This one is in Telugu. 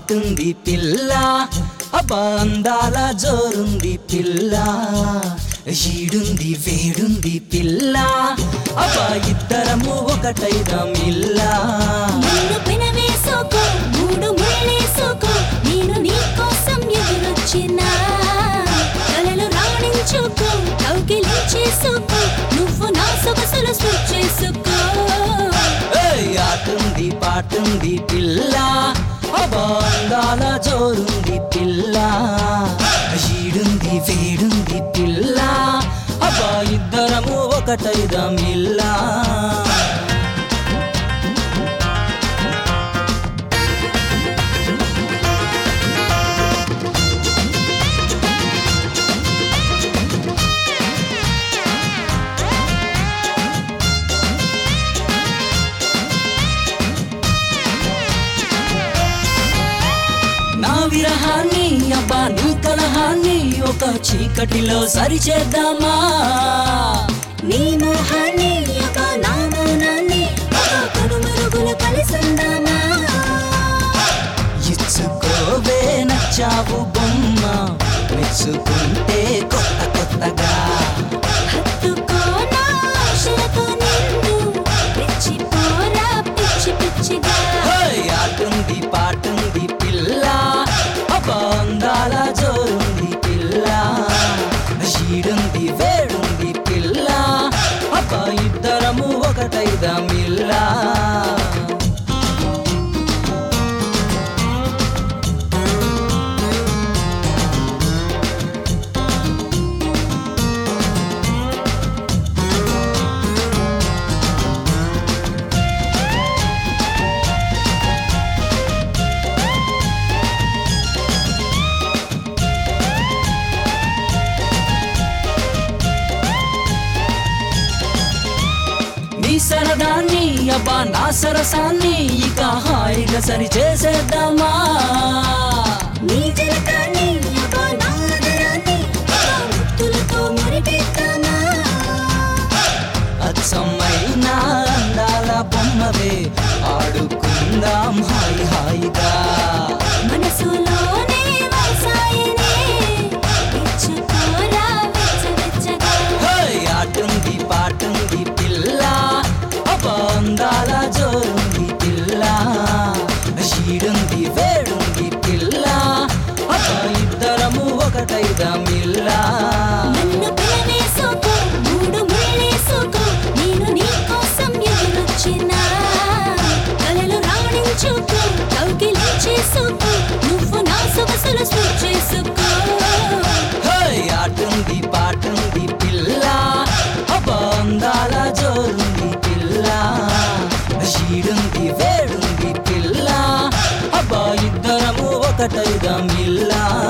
పాటుంది పిల్ల అబ్బా అందాల జోరుంది పిల్ల ఈడుంది వేడుంది పిల్ల అబ్బా ఇద్దరము ఒకటైదాం ఇల్లా నిన్ను పెనవేసుకో మూడు ముళ్ళేసుకో నేను నీ కోసం ఎదురొచ్చినా కలలు రాణించుకో కౌగిలించేసుకో నువ్వు నా సొగసులు స్విచ్ చేసుకో ఏయ్, ఆటుంది పాటుంది పిల్ల అబ్బా అందాల జోరుంది పిల్ల ఈడుంది వేడుంది పిల్ల అబ్బా ఇద్దరము ఒకటైదాం ఇల్లా నా విరహాన్ని అబ్బా నీ కలహాన్ని ఒక చీకటిలో సరిచేద్దామా నీ మోహాన్ని ఒక నా మౌనాన్ని ఒక కనుమరుగులు కలిసిందామా ఇచ్చుకోవే నచ్చావు బొమ్మ మెచ్చుకుంటే కొత్త కొత్తగా హత్తుకోనా ఆశలతో నిన్ను పిచ్చిపోరా పిచ్చి పిచ్చిగా హోయ్, ఆటుంది పాటుంది పిల్ల అబ్బా అందాల జోరుంది పిల్ల ఈడుంది వేడుంది పిల్ల అబ్బా ఇద్దరము ఒకటైదాం ఇల్లా నీ సరదాన్ని అబ్బా నా సరసాన్ని ఇక హాయిగా సరి చేసేద్దామా నీ జలకాన్ని ఒక నా ఆదరాన్ని ఒక ముత్తులతో మురిపెట్టామా అచ్చమైన అందాల బొమ్మవే ఆడుకుందాం హాయి హాయిగా మనసులోనే వసాయనే ఇచ్చుకోరా వెచ్చ వెచ్చగా హోయ్, ఆటుంది పాటుంది పిల్ల అబ్బా అందాల జోరుంది పిల్ల ఈడుంది వేడుంది పిల్ల అబ్బా ఇద్దరము ఒకటైదాం ఇల్లా నన్ను పిలవేసుకో మూడు ముళ్ళేసుకో నేను నీ కోసం ఎదురొచ్చినా కలలు రాణించుకో కౌగిలించేసుకో నువ్వు నా సొగసులు స్విచ్ చేసుకో హోయ్, ఆటుంది పాటుంది పిల్ల అబ్బా అందాల జోరుంది పిల్ల ఈడుంది వేడుంది పిల్ల అబ్బా ఇద్దరము ఒకటైదాం ఇల్లా